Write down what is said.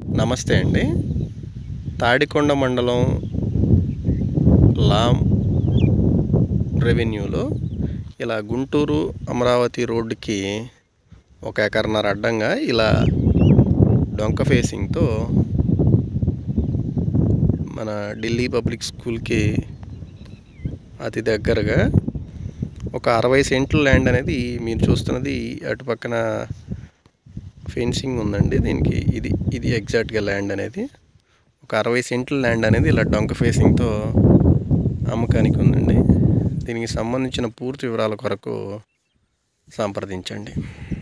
నమస్తే అండి తాడికొండ మండలం లాం రెవెన్యూలో ఇలా గుంటూరు అమరావతి రోడ్డుకి ఒక ఎకరన్నర అడ్డంగా ఇలా డొంక ఫేసింగ్తో మన ఢిల్లీ పబ్లిక్ స్కూల్కి అతి దగ్గరగా ఒక అరవై సెంట్ల ల్యాండ్ అనేది మీరు చూస్తున్నది అటు పక్కన ఫెన్సింగ్ ఉందండి దీనికి ఇది ఇది ఎగ్జాక్ట్గా ల్యాండ్ అనేది ఒక అరవై సెంట్ల ల్యాండ్ అనేది ఇలా డొంక ఫేసింగ్తో అమ్మకానికి ఉందండి దీనికి సంబంధించిన పూర్తి వివరాల కొరకు సంప్రదించండి